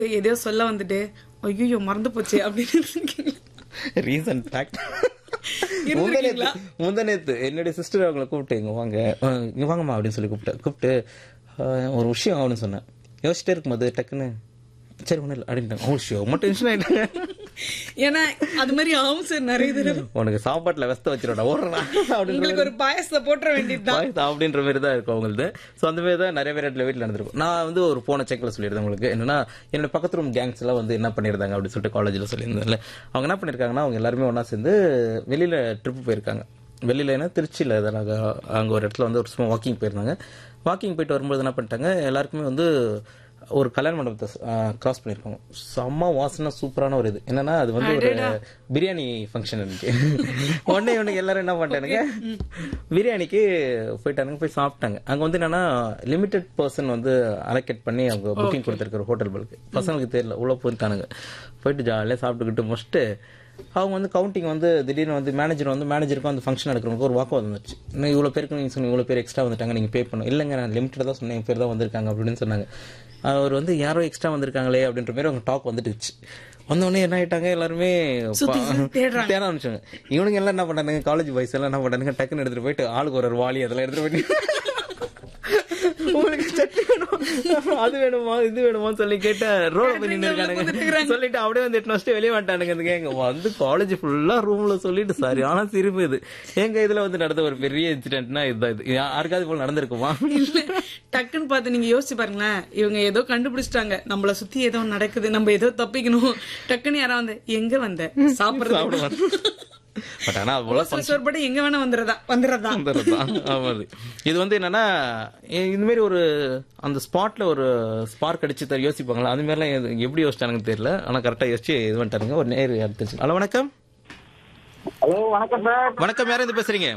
எதையோ சொல்ல வந்துட்டு ஐயோ மறந்து போச்சு அப்படின்னு இருக்கீங்களா? Recent fact இருந்திருக்கீங்களா? முந்தனேத்து என்னுடைய சிஸ்டர் அவங்கள கூப்பிட்டு இங்க வாங்க அஹ் இங்க வாங்கம்மா அப்படின்னு சொல்லி கூப்பிட்டேன் கூப்பிட்டு அஹ் ஒரு விஷயம் அப்படின்னு சொன்னேன் யோசிச்சிட்டே இருக்கும்போது டக்குன்னு சரி ஒன்றும் இல்லை அப்படின்ட்டாங்க ஓ ஷோ மட்டும் டென்ஷன் ஆயிட்டாங்க ஏன்னா அது மாதிரி ஆகும் சார் நிறைய தடவை உனக்கு சாப்பாட்டுல வெஸ்த வச்சிருடா ஓடுறா அப்படின்னு உங்களுக்கு ஒரு பாயசத்தை போட்டுற வேண்டியதுதான் பாயசம் அப்படின்ற மாதிரி தான் இருக்கும் அவங்களுக்கு ஸோ அந்த மாதிரி தான் நிறைய பேர் இடத்துல வீட்டில் நடந்திருக்கும் நான் வந்து ஒரு போன செக்ல சொல்லியிருந்தேன் உங்களுக்கு என்னன்னா என்னோட பக்கத்து ரூம் கேங்ஸ் எல்லாம் வந்து என்ன பண்ணியிருந்தாங்க அப்படின்னு சொல்லிட்டு காலேஜில் சொல்லியிருந்தேன்ல அவங்க என்ன பண்ணியிருக்காங்கன்னா அவங்க எல்லாருமே ஒன்றா சேர்ந்து வெளியில ட்ரிப் போயிருக்காங்க வெளியில என்ன திருச்சியில் இதெல்லாம் அங்கே ஒரு இடத்துல வந்து ஒரு சும்மா வாக்கிங் போயிருந்தாங்க வாக்கிங் போயிட்டு வரும்போது என்ன பண்ணிட்டாங்க எல்லாருக்குமே வந்து ஒரு கல்யாண மண்டபத்தை கிராஸ் பண்ணியிருக்காங்க செம்ம வாசனை சூப்பரான ஒரு இது என்னன்னா அது வந்து ஒரு பிரியாணி ஃபங்க்ஷன் இருந்துச்சு உடனே இவனுக்கு எல்லாரும் என்ன பண்ணிட்டானுங்க பிரியாணிக்கு போயிட்டானுங்க போய் சாப்பிட்டாங்க அங்க வந்து என்னன்னா லிமிடெட் பர்சன் வந்து அலோகேட் பண்ணி அவங்க புக்கிங் கொடுத்துருக்கிற ஹோட்டல் பல்க்கு பசங்களுக்கு தெரியல உள்ள போயிட்டானுங்க போயிட்டு ஜாலியாக சாப்பிட்டுக்கிட்டு முடிச்சுட்டு அவங்க வந்து கவுண்டிங் வந்து திடீர்னு வந்து மேனேஜர் வந்து மேனேஜருக்கும் அந்த ஃபங்க்ஷன் எடுக்கிறவங்க ஒரு வாக்கு வந்துச்சு இன்னும் இவ்வளோ பேருக்கு நீங்கள் சொன்னீங்க இவ்வளோ பேர் எக்ஸ்ட்ரா வந்துட்டாங்க நீங்கள் பே பண்ணணும் இல்லைங்க நான் லிமிட்டட் தான் சொன்னேன் என் பேர் தான் வந்திருக்காங்க அப்படின்னு சொன்னாங்க அவர் வந்து யாரோ எக்ஸ்ட்ரா வந்திருக்காங்களே அப்படின்ற மாதிரி அவங்க டாக் வந்துட்டுச்சு வந்தோடனே என்ன ஆயிட்டாங்க எல்லாருமே சுத்தி சுத்தி தேடுறாங்க. தேட ஆரம்பிச்சாங்க இவனுங்க எல்லாம் என்ன பண்ணானுங்க காலேஜ் பாய்ஸ் எல்லாம் என்ன பண்ணானுங்க டக்குன்னு எடுத்துட்டு போயிட்டு ஆளுக்கு ஒரு ஒரு வாளி அதெல்லாம் எடுத்துட்டு போயிட்டு உங்களுக்கு சட்னி வேணும் அது வேணுமா இது வேணுமான்னு சொல்லி கேட்ட ரோட போய் நின்று இருக்கானுங்க சொல்லிட்டு அப்படியே வந்து எட்டு வச்சுட்டு வெளியே வந்துட்டானுங்க இந்த கேங்க வந்து காலேஜ் ஃபுல்லா ரூம்ல சொல்லிட்டு சரியான சிரிப்பு இது எங்க இதுல வந்து நடந்த ஒரு பெரிய இன்சிடென்ட்னா இதுதான் இது யாருக்காவது போல நடந்திருக்குமா இல்ல டக்குன்னு பார்த்து நீங்க யோசிச்சு பாருங்களேன் இவங்க ஏதோ கண்டுபிடிச்சிட்டாங்க நம்மள சுத்தி ஏதோ நடக்குது நம்ம ஏதோ தப்பிக்கணும் டக்குன்னு யாரா வந்து எங்க வந்த சாப்பிடுறது பட் ஆனா அவ்வளவு சோர்பட்டு எங்க வேணா வந்துடுறதா வந்துடுறதா வந்துடுறதுதான். ஆமா அது. இது வந்து என்னன்னா இ- இந்த மாதிரி ஒரு அந்த ஸ்பாட்ல ஒரு ஸ்பார்க் அடிச்சு தர யோசிப்பாங்களா அது மாதிரிலாம் எது- எப்படி யோசிச்சானுங்க தெரியல ஆனா கரெக்டா யோசிச்சு இது பண்ணிட்டாருங்க ஒரு நேரு அடுத்து ஹலோ வணக்கம் ஹலோ வணக்கம் சார் வணக்கம் யாரும் இருந்து பேசுறீங்க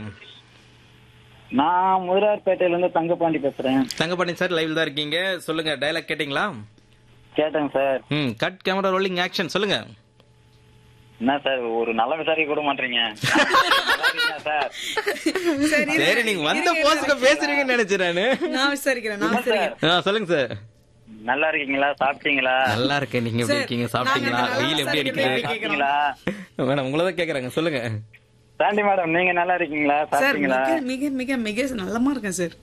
நான் முதலார்பேட்டையில இருந்து தங்கப்பாண்டி பேசுறேன் தங்கப்பாண்டி சார் லைவ்ல தான் இருக்கீங்க சொல்லுங்க டயலாக் கேட்டிங்களா கேட்டேங்க சார் ம் கட் கேமரா ரோலிங் ஆக்ஷன் சொல்லுங்க என்ன சார் ஒரு நல்ல விசாரிக்க கூட மாட்டீங்க நல்லா இருக்கீங்களா சார் சரி சரி நீங்க வந்த போஸ்ட்ல பேசுறீங்கன்னு நினைச்சேன் நான் விசாரிக்கிறேன் நான் விசாரிக்கிறேன் ஆ சொல்லுங்க சார் நல்லா இருக்கீங்களா சாப்பிட்டீங்களா நல்லா இருக்கேன் நீங்க எப்படி இருக்கீங்க சாப்பிட்டீங்களா நாங்க வெயில் எப்படி நல்லா அடிக்குது சாப்பிட்டீங்களா மேடம் உங்களை தான் கேக்குறாங்க சொல்லுங்க சாண்டி மேடம் நீங்க நல்லா இருக்கீங்களா சார் சாப்பிட்டீங்களா மிக மிக மிக மிக நல்லமா இருக்கேன் சார்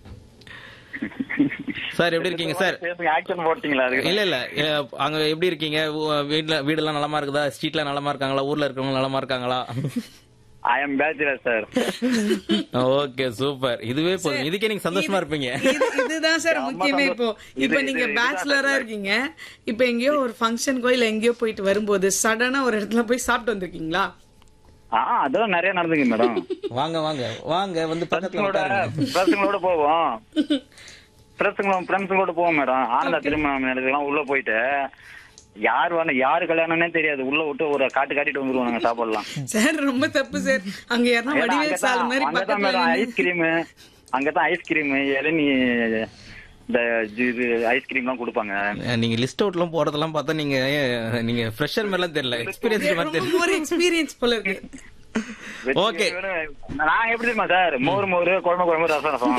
சார் எப்படி இருக்கீங்க சார் பேசுங்க ஆக்ஷன் போட்டீங்களா அதுக்கு இல்ல இல்ல அஹ், அங்க எப்படி இருக்கீங்க ஊ- வீட்ல வீடெல்லாம் நலமா இருக்குதா ஸ்ட்ரீட்ல நலமா இருக்காங்களா ஊர்ல இருக்கவங்க நலமா இருக்காங்களா I am bachelor sir okay super இதுவே போதும் இதுக்கே நீங்க சந்தோஷமா இருப்பீங்க இது- இதுதான் சார் முக்கியமே இப்போ இப்ப இது- நீங்க இது- பேச்சுலரா இருக்கீங்க இப்ப எங்கேயோ ஒரு ஃபங்க்ஷனுக்கோ இல்ல எங்கேயோ போயிட்டு வரும்போது சடனா ஒரு இடத்துல போய் சாப்பிட்டு வந்திருக்கீங்களா ஆ அதெல்லாம் நிறைய நடந்துங்க மேடம் வாங்க வாங்க வாங்க வந்து பக்கத்துல ஃப்ரெண்ட்ஸுங்களோட உட்காருங்க ஃப்ரெண்ட்ஸுங்களோட போவோம் ஃப்ரெண்ட்ஸுங்களோட ஃப்ரெண்ட்ஸுங்களோட போவோம் மேடம் ஆனந்தா திருமணம் இடத்துக்குலாம் உள்ள போயிட்டு யார் வேணும் யாரு கல்யாணம்னே தெரியாது உள்ள விட்டு ஒரு காட்டு காட்டிட்டு வந்துருவோம் நாங்க சாப்பாடலாம் சார் ரொம்ப தப்பு சார் அங்க யாரா வடிவேல் சால் மாதிரி அங்கதான் பக்கத்துல மேடம் நின்னு- ஐஸ்கிரீம் அங்கதான் ஐஸ்கிரீம் இளநீ இந்த இது ஐஸ்கிரீம் எல்லாம் கொடுப்பாங்க அஹ், நீங்க லிஸ்ட் அவுட்லாம் போறதெல்லாம் பார்த்தா நீங்க அஹ், நீங்க ஃப்ரெஷர் மாதிரிலாம் தெரியல எக்ஸ்பீரியன்ஸ் மாதிரி ரொம்ப தெரியல ஒரு எக்ஸ்பீரியன்ஸ் போல இருக்கு Okay. நான் எப்படி தெரியுமா சார் மோர் மோர் குழம்பு குழம்பு ரசம் ரசம்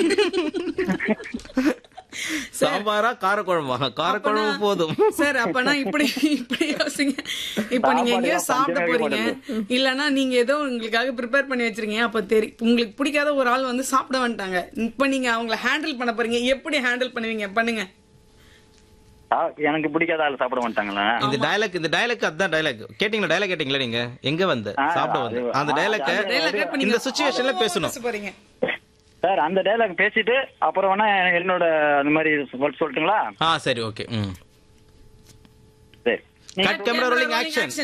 சாம்பாரா காரக்குழம்பா காரக்குழம்பு போதும் சார் அப்பனா இப்படி இப்படி யோசிங்க இப்ப நீங்க எங்கேயோ சாப்பிட போறீங்க இல்லனா நீங்க ஏதோ உங்களுக்காக ப்ரிப்பேர் பண்ணி வச்சிருக்கீங்க அப்ப தெரி உங்களுக்கு பிடிக்காத ஒரு ஆள் வந்து சாப்பிட வந்துட்டாங்க இப்ப நீங்க அவங்கள ஹேண்டில் பண்ண போறீங்க எப்படி ஹேண்டில் பண்ணுவீங்க பண்ணுங்க ஆ, எனக்கு பிடிக்காத ஆள் சாப்பிட மாட்டாங்களா இந்த டயலாக் இந்த டயலாக் அதான் டயலாக் கேட்டீங்களா டயலாக் கேட்டீங்களா நீங்க எங்க வந்த ஆ, சாப்பிட வந்த அது- அந்த ஆ, டயலாக்க அது- Dialogue இப்ப நீங்க இந்த சுச்சுவேஷன்ல பேசணும் பேச போறீங்க சார் அந்த டைலாக் பேசிட்டு அப்புறம் வேணா என்னோட அந்த மாதிரி சொல்~ சொல்லட்டுங்களா ஆ சரி ஓகே ம் சரி cut camera rolling action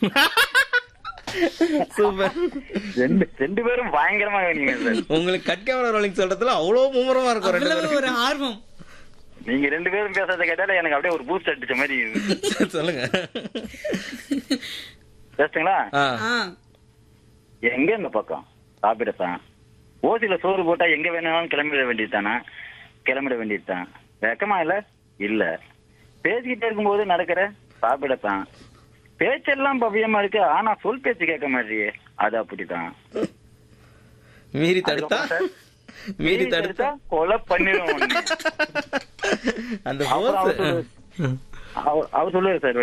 super ரெண்டு ரெண்டு பேரும் பயங்கரமா வேணுங்க சார் உங்களுக்கு கட் கேமரா ரோலிங் சொல்றதுல அவ்வளவு மும்முரமா இருக்கும் ரெண்டு அவ்வளவு ஒரு ஆர்வம் நீங்க ரெண்டு பேரும் பேசுறத கேட்டால எனக்கு அப்படியே ஒரு பூஸ்ட் அடிச்ச மாதிரி பேரும் சொல்லுங்க பேசுங்களா ஆ ஆ எங்க இந்த பக்கம் சாப்பிடத்தான் ஓசில சோறு போட்டா எங்க வேணாலும் கிளம்பிட வேண்டியதுதானா கிளம்பிட வேண்டியதுதான் வெக்கமா இல்ல இல்ல பேசிக்கிட்டே இருக்கும்போது நடக்கிற சாப்பிடத்தான் பேச்செல்லாம் பவ்யமா இருக்கு ஆனா சொல் பேச்சு கேட்க மாட்டியே அது அப்படிதான் மீறி தடுத்தா அதுக்கப்புறம் மீறி தடுத்தா கொலை பண்ணிடுவோம் உன்னை. அந்த அப்புறம் boss- அவர் அவர் அவர் சொல்லுவாரு சார்